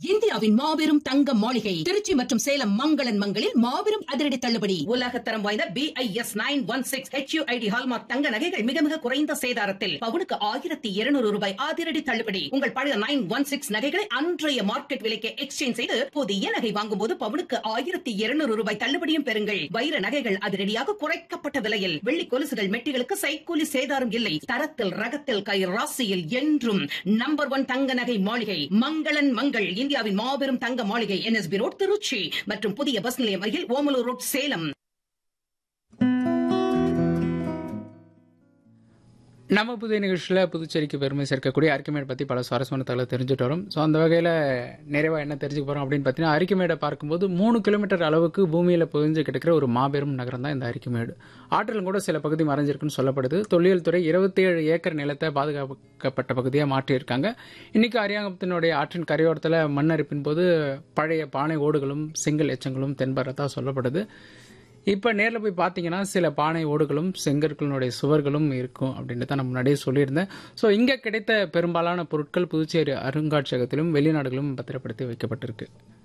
இந்தியாவின் மாபெரும் தங்க மாளிகை திருச்சி மற்றும் சேலம் மங்களன் மங்களில் மாபெரும் அதிரடி தள்ளுபடி உலகத்தரம் வாய்ந்த B I S nine one six HUID hallmark தங்க நகைகள் மிக மிக குறைந்த சேதாரத்தில் பவுனுக்கு ஆயிரத்தி இருநூறு ரூபாய் அதிரடி தள்ளுபடி உங்கள் பழைய நைன் ஒன் சிக்ஸ் நகைகளை அன்றைய மார்க்கெட் விலைக்கு எக்ஸ்சேஞ்ச் செய்து புதிய நகை வாங்கும்போது பவுனுக்கு ஆயிரத்தி இருநூறு ரூபாய் தள்ளுபடியும் பெறுங்கள் வைர நகைகள் அதிரடியாக குறைக்கப்பட்ட விலையில் வெள்ளி கொலுசுகள் மெட்டிகளுக்கு சைக்கூலி சேதாரம் இல்லை தரத்தில் ரகத்தில் கை ராசியில் என்றும் நம்பர் ஒன் தங்க நகை மாளிகை மங்களன் மங்கள் இந்தியாவின் மாபெரும் தங்க மாளிகை என்எஸ்பி ரோட் திருச்சி மற்றும் புதிய பஸ் நிலையம் அருகில் ஓமலூர் ரோட் சேலம் நம்ம புதிய நிகழ்ச்சியில் புதுச்சேரிக்கு பெருமை சேர்க்கக்கூடிய அரிக்கமேடு பற்றி பல சுவாரஸ்யமான தகவலை தெரிஞ்சுட்டு வரோம் ஸோ அந்த வகையில் நிறைவாக என்ன தெரிஞ்சுக்க போகிறோம் அப்படின்னு பார்த்தீங்கன்னா அரிக்கமேடை பார்க்கும்போது மூணு கிலோமீட்டர் அளவுக்கு பூமியில் புதிஞ்சு கிடக்கிற ஒரு மாபெரும் நகரம் தான் இந்த அரிக்கமேடு ஆற்றிலும் கூட சில பகுதி மறைஞ்சிருக்குன்னு சொல்லப்படுது தொல்லியல் துறை இருபத்தி ஏழு ஏக்கர் நிலத்தை பாதுகாக்கப்பட்ட பகுதியாக மாற்றியிருக்காங்க இன்னைக்கு அரியாங்கத்தினுடைய ஆற்றின் கரையோரத்தில் மண் அரிப்பின் போது பழைய பானை ஓடுகளும் செங்கல் எச்சங்களும் தென்படுறதா சொல்லப்படுது இப்போ நேரில் போய் பார்த்தீங்கன்னா சில பானை ஓடுகளும் செங்கற்களினுடைய சுவர்களும் இருக்கும் அப்படின்னு தான் நான் முன்னாடியே சொல்லியிருந்தேன் ஸோ இங்கே கிடைத்த பெரும்பாலான பொருட்கள் புதுச்சேரி அருங்காட்சியகத்திலும் வெளிநாடுகளும் பத்திரப்படுத்தி வைக்கப்பட்டிருக்கு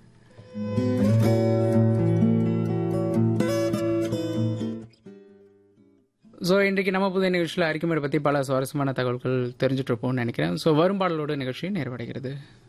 ஸோ இன்றைக்கு நம்ம புதிய நிகழ்ச்சியில் அரிக்குமேடு பற்றி பல சுவாரஸ்யமான தகவல்கள் தெரிஞ்சுட்டு இருப்போம்னு நினைக்கிறேன் ஸோ வரும் பாடலோட நிகழ்ச்சி நிறைவடைகிறது